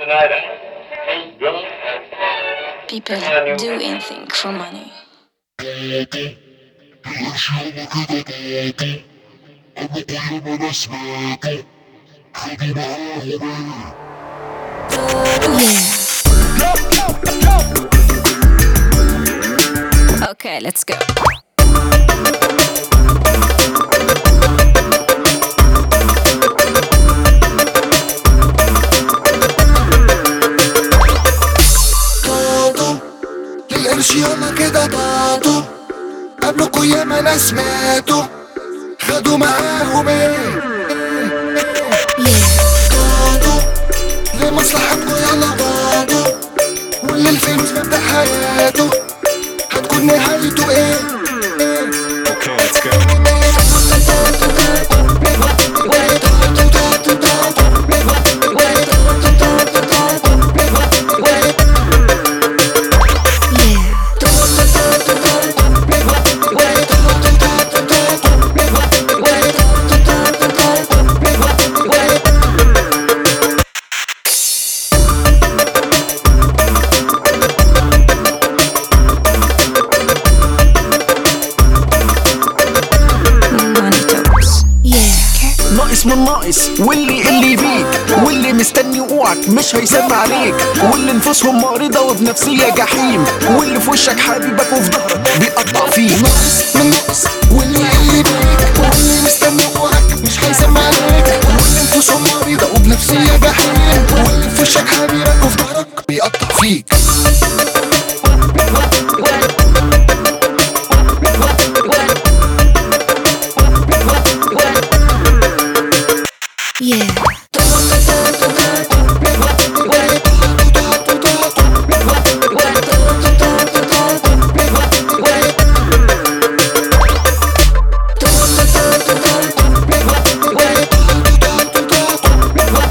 People do anything for money. Okay, let's go. للقرش ياما كده طاطوا قبلكوا ياما ناس ماتوا خدوا معاهم ايه طاطوا لمصلحتكوا يلا غاضوا واللي الفلوس مبدأ حياته هتكون نهايته ايه Okay, let's go. Money talks. ناقص من ناقص واللي اللي بيك واللي مستني وقوعك مش هيسمع عليك واللي نفوسهم مريضة وفي نفسية جحيم واللي في وشك حبيبك وفي ظهرك بيقطع فيك ناقص من ناقص واللي اللي بيك واللي مستني وقعك مش هيسمع عليك واللي نفوسهم مريضة وبنفسية جحيم واللي في وشك حبيبك وفي ظهرك بيقطع فيك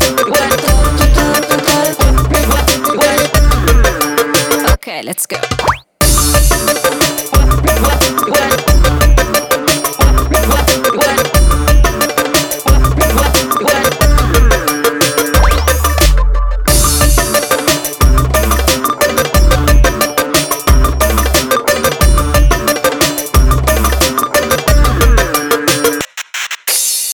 Okay, let's go.